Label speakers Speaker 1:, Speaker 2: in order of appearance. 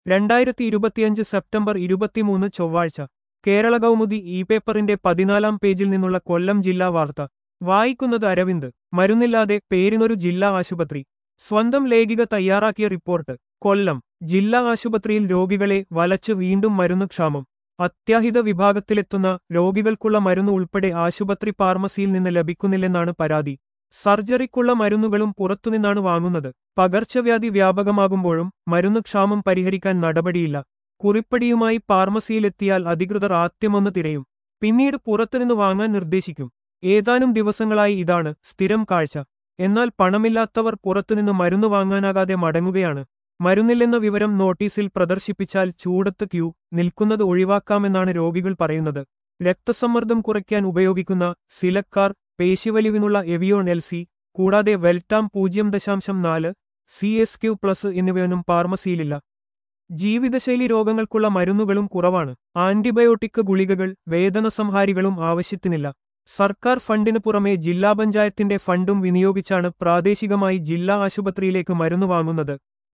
Speaker 1: രണ്ടായിരത്തി ഇരുപത്തിയഞ്ച് സെപ്റ്റംബർ ഇരുപത്തിമൂന്ന് ചൊവ്വാഴ്ച കേരള കൗമുദി ഇ പേപ്പറിന്റെ പതിനാലാം പേജിൽ നിന്നുള്ള കൊല്ലം ജില്ലാ വാർത്ത വായിക്കുന്നത് അരവിന്ദ് മരുന്നില്ലാതെ പേരിനൊരു ജില്ലാ ആശുപത്രി സ്വന്തം ലേഖിക തയ്യാറാക്കിയ റിപ്പോർട്ട് കൊല്ലം ജില്ലാ ആശുപത്രിയിൽ രോഗികളെ വലച്ച് വീണ്ടും മരുന്ന് ക്ഷാമം അത്യാഹിത വിഭാഗത്തിലെത്തുന്ന രോഗികൾക്കുള്ള മരുന്ന് ഉൾപ്പെടെ ആശുപത്രി ഫാർമസിയിൽ നിന്ന് ലഭിക്കുന്നില്ലെന്നാണ് പരാതി സർജറിക്കുള്ള മരുന്നുകളും പുറത്തുനിന്നാണ് വാങ്ങുന്നത് പകർച്ചവ്യാധി വ്യാപകമാകുമ്പോഴും മരുന്ന് ക്ഷാമം പരിഹരിക്കാൻ നടപടിയില്ല കുറിപ്പടിയുമായി ഫാർമസിയിലെത്തിയാൽ അധികൃതർ ആദ്യമൊന്ന് തിരയും പിന്നീട് പുറത്തുനിന്ന് വാങ്ങാൻ നിർദ്ദേശിക്കും ഏതാനും ദിവസങ്ങളായി ഇതാണ് സ്ഥിരം കാഴ്ച എന്നാൽ പണമില്ലാത്തവർ പുറത്തുനിന്ന് മരുന്ന് വാങ്ങാനാകാതെ മടങ്ങുകയാണ് മരുന്നില്ലെന്ന വിവരം നോട്ടീസിൽ പ്രദർശിപ്പിച്ചാൽ ചൂടത്ത് ക്യൂ നിൽക്കുന്നത് ഒഴിവാക്കാമെന്നാണ് രോഗികൾ പറയുന്നത് രക്തസമ്മർദ്ദം കുറയ്ക്കാൻ ഉപയോഗിക്കുന്ന സിലക്കാർ പേശിവലിവിനുള്ള എവിയോൺ എൽ സി കൂടാതെ വെൽറ്റാം പൂജ്യം ദശാംശം നാല് സി എസ് ക്യു പ്ലസ് എന്നിവയൊന്നും ഫാർമസിയിലില്ല ജീവിതശൈലി രോഗങ്ങൾക്കുള്ള മരുന്നുകളും കുറവാണ് ആന്റിബയോട്ടിക് ഗുളികകൾ വേദനസംഹാരികളും ആവശ്യത്തിനില്ല സർക്കാർ ഫണ്ടിന് പുറമെ ജില്ലാ പഞ്ചായത്തിന്റെ ഫണ്ടും വിനിയോഗിച്ചാണ് പ്രാദേശികമായി ജില്ലാ ആശുപത്രിയിലേക്ക് മരുന്ന് വാങ്ങുന്നത്